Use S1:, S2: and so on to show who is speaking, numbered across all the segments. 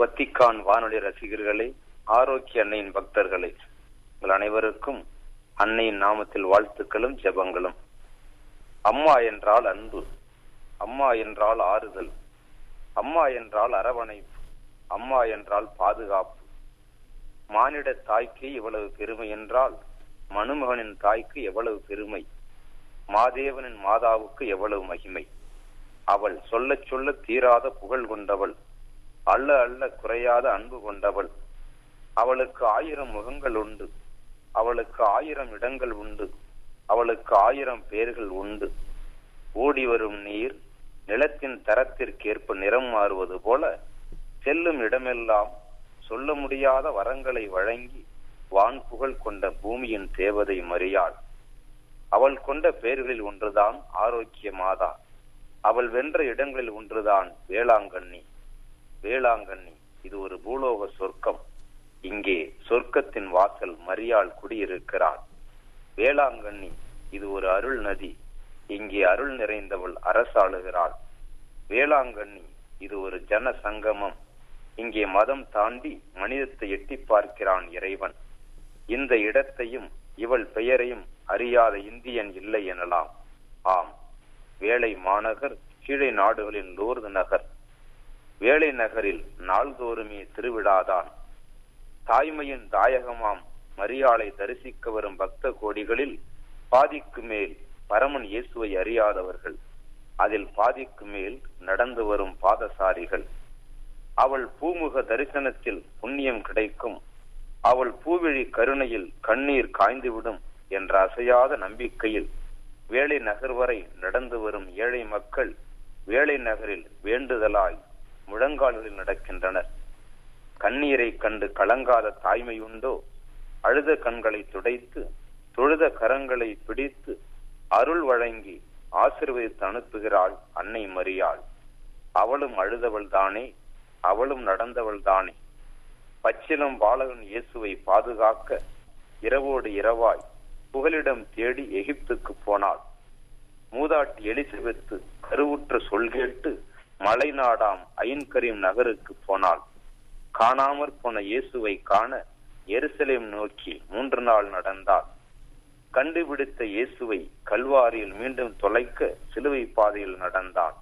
S1: Vatican வானொலி ரசிகர்களே ஆரோக்கிய அன்னையின் பக்தர்களே உங்கள் அனைவருக்கும் அன்னையின் நாமத்தில் வாழ்த்துக்களும் ஜெபங்களும் அம்மா என்றால் அன்பு அம்மா என்றால் ஆறுதல் அம்மா என்றால் அரவணைப்பு அம்மா என்றால் பாதுகாப்பு மானிட தாய்க்கு இவ்வளவு பெருமை என்றால் மனுமகனின் தாய்க்கு எவ்வளவு பெருமை மாதேவனின் மாதாவுக்கு எவ்வளவு மகிமை அவள் சொல்ல சொல்ல தீராத புகழ் கொண்டவள் அள்ள அள்ள குறையாத அன்பு கொண்டவள் அவளுக்கு ஆயிரம் முகங்கள் உண்டு அவளுக்கு ஆயிரம் இடங்கள் உண்டு அவளுக்கு ஆயிரம் பெயர்கள் உண்டு ஓடி வரும் நீர் நிலத்தின் தரத்திற்கேற்ப நிறம் மாறுவது போல செல்லும் இடமெல்லாம் சொல்ல முடியாத வரங்களை வழங்கி வான் புகழ் கொண்ட பூமியின் தேவதை மறியாள் அவள் கொண்ட பெயர்களில் ஒன்றுதான் ஆரோக்கிய மாதா அவள் வென்ற இடங்களில் ஒன்றுதான் வேளாங்கண்ணி வேளாங்கண்ணி இது ஒரு பூலோக சொர்க்கம் இங்கே சொர்க்கத்தின் வாசல் மரியாள் குடியிருக்கிறாள் வேளாங்கண்ணி இது ஒரு அருள் நதி இங்கே அருள் நிறைந்தவள் அரசாளுகிறாள் வேளாங்கண்ணி இது ஒரு ஜன சங்கமம் இங்கே மதம் தாண்டி மனிதத்தை எட்டி பார்க்கிறான் இறைவன் இந்த இடத்தையும் இவள் பெயரையும் அறியாத இந்தியன் இல்லை எனலாம் ஆம் வேலை மாநகர் கீழே நாடுகளின் லூர்து நகர் வேலை நகரில் நாள்தோறுமே திருவிழாதான் தாய்மையின் தாயகமாம் மரியாளை தரிசிக்க வரும் பக்த கோடிகளில் பாதிக்கு மேல் பரமன் இயேசுவை அறியாதவர்கள் அதில் பாதிக்கு மேல் நடந்து வரும் பாதசாரிகள் அவள் பூமுக தரிசனத்தில் புண்ணியம் கிடைக்கும் அவள் பூவிழி கருணையில் கண்ணீர் காய்ந்துவிடும் என்ற அசையாத நம்பிக்கையில் வேலை நகர் வரை நடந்து வரும் ஏழை மக்கள் வேலை நகரில் வேண்டுதலாய் முழங்கால்களில் நடக்கின்றனர் கண்ணீரை கண்டு கலங்காத தாய்மை உண்டோ அழுத கண்களை துடைத்து தொழுத கரங்களை பிடித்து அருள் வழங்கி ஆசிர்வதித்து அனுப்புகிறாள் அன்னை மரியாள் அவளும் அழுதவள் தானே அவளும் நடந்தவள் தானே பச்சிலம் பாலகன் இயேசுவை பாதுகாக்க இரவோடு இரவாய் புகலிடம் தேடி எகிப்துக்கு போனாள் மூதாட்டி எலிசபெத்து கருவுற்ற சொல் கேட்டு மலை நாடாம் ஐன்கரீம் நகருக்கு போனாள் காணாமற் போன இயேசுவை காண எருசலேம் நோக்கி மூன்று நாள் நடந்தாள் கண்டுபிடித்த இயேசுவை கல்வாரியில் மீண்டும் தொலைக்க சிலுவை பாதையில் நடந்தாள்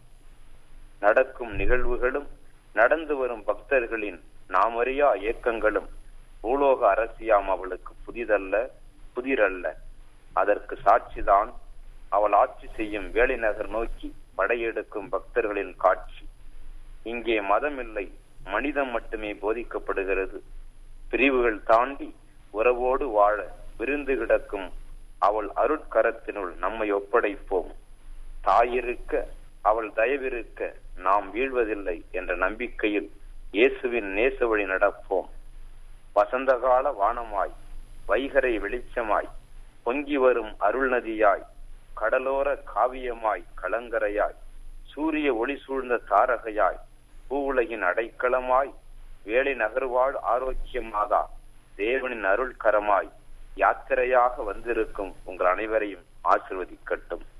S1: நடக்கும் நிகழ்வுகளும் நடந்து வரும் பக்தர்களின் நாமறியா இயக்கங்களும் பூலோக அரசியாம் அவளுக்கு புதிதல்ல புதிரல்ல அதற்கு சாட்சிதான் அவள் ஆட்சி செய்யும் வேலை நகர் நோக்கி படையெடுக்கும் பக்தர்களின் காட்சி இங்கே மதம் இல்லை மனிதம் மட்டுமே போதிக்கப்படுகிறது பிரிவுகள் தாண்டி உறவோடு வாழ விருந்து கிடக்கும் அவள் அருட்கரத்தினுள் நம்மை ஒப்படைப்போம் தாயிருக்க அவள் தயவிருக்க நாம் வீழ்வதில்லை என்ற நம்பிக்கையில் இயேசுவின் நேச வழி நடப்போம் வசந்தகால வானமாய் வைகரை வெளிச்சமாய் பொங்கி வரும் அருள் நதியாய் கடலோர காவியமாய் கலங்கரையாய் சூரிய ஒளி சூழ்ந்த தாரகையாய் பூவுலகின் அடைக்கலமாய் வேலை நகர்வாழ் ஆரோக்கியமாதா தேவனின் அருள் கரமாய் யாத்திரையாக வந்திருக்கும் உங்கள் அனைவரையும் ஆசிர்வதிக்கட்டும்